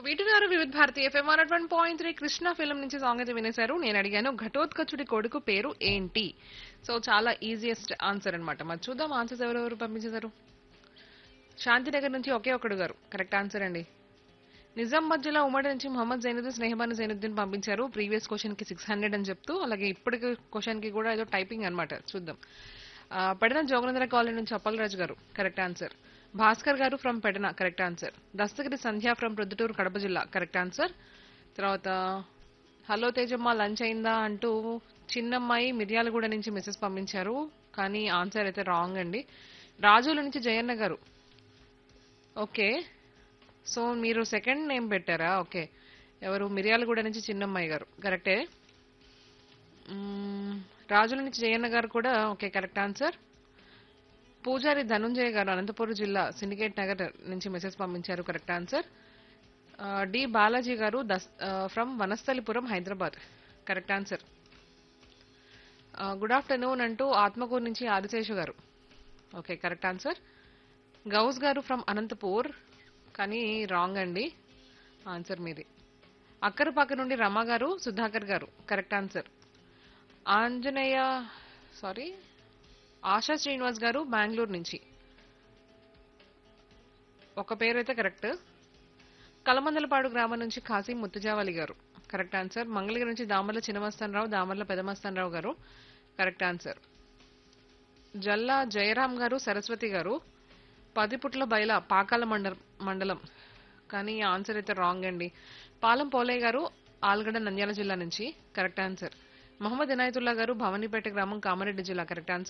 వీటినారు Vividh Bharati FM one one point three Krishna film నుంచి song అయితే వినేశారు నేను అడిగాను ఘటోత్కచుడి కొడుకు పేరు ఏంటి సో చాలా ఈజియెస్ట్ ఆన్సర్ అన్నమాట మరి చూద్దాం ఆన్సర్స్ ఎవరెవరు పంపించేశారు శాంతినగర్ నుంచి ఒకే ఒకడు గారు కరెక్ట్ ఆన్సర్ అండి నిజాం మధ్యలో ఉమ్మడి నుంచి మొహమ్మద్ జైనుద్దీన్ స్నేహబాను జైనుద్దీన్ పంపించారు ప్రీవియస్ క్వశ్చన్ కి సిక్స్ హండ్రెడ్ అని చెప్తూ అలాగే ఇప్పటికి క్వశ్చన్ కి కూడా ఏదో టైపింగ్ అన్నమాట చూద్దాం ఆ, పెడన జోగనందర కాలనీ నుంచి అప్పలరాజు గారు correct answer Bhaskar garu from Pedana correct answer Dastagiri Sandhya from Proddatur Kadapa జిల్లా కరెక్ట్ ఆన్సర్ తర్వాత హలో తేజమ్మ లంచ్ అయిందా అంటూ చిన్నమ్మాయి మిర్యాలగూడ నుంచి మెసేజ్ పంపించారు కానీ ఆన్సర్ అయితే రాంగ్ అండి రాజుల నుంచి జయన్న గారు ఓకే సో మీరు సెకండ్ నేమ్ పెట్టారా ఓకే ఎవరు మిర్యాలగూడ నుంచి చిన్నమ్మాయి గారు కరెక్టే మ్మ్, రాజుల నుంచి జయన్న గారు కూడా ఓకే కరెక్ట్ ఆన్సర్ పూజారి ధనుంజయ గారు అనంతపురం జిల్లా సిండికేట్ నగర్ నుంచి మెసేజ్ పంపించారు కరెక్ట్ ఆన్సర్ ఆ, డి బాలాజీ గారు దస్ from Vanasthalipuram Hyderabad correct answer good afternoon అంటూ ఆత్మకూరు నుంచి ఆదిశేషు గారు ఓకే కరెక్ట్ ఆన్సర్ గౌస్ గారు ఫ్రమ్ అనంతపూర్ కానీ రాంగ్ అండి ఆన్సర్ మీది అక్కరపాక నుండి Rama garu Sudhakar garu correct answer Anjaneya sorry Asha Srinivas garu Bengaluru నుంచి ఒక పేరు అయితే కరెక్ట్ కలమందలపాడు గ్రామం నుంచి కాశీ ముత్తుజావలి గారు కరెక్ట్ ఆన్సర్ మంగళగిరి నుంచి దామర్ల చిన్నమస్తానరావు దామర్ల పెదమస్తానరావు గారు కరెక్ట్ ఆన్సర్ జల్లా జయరాం గారు సరస్వతి గారు పదిపుట్ల బయల పాకాల మండలం మండలం కానీ ఆన్సర్ అయితే రాంగ్ అండి పాలం పోలయ్య గారు ఆల్గడ్డ నంద్యాల జిల్లా నుంచి కరెక్ట్ ఆన్సర్ మహమ్మద్ ఇనాయతుల్లా గారు భవానీపేట గ్రామం కామారెడ్డి జిల్లా కరెక్ట్ ఆన్సర్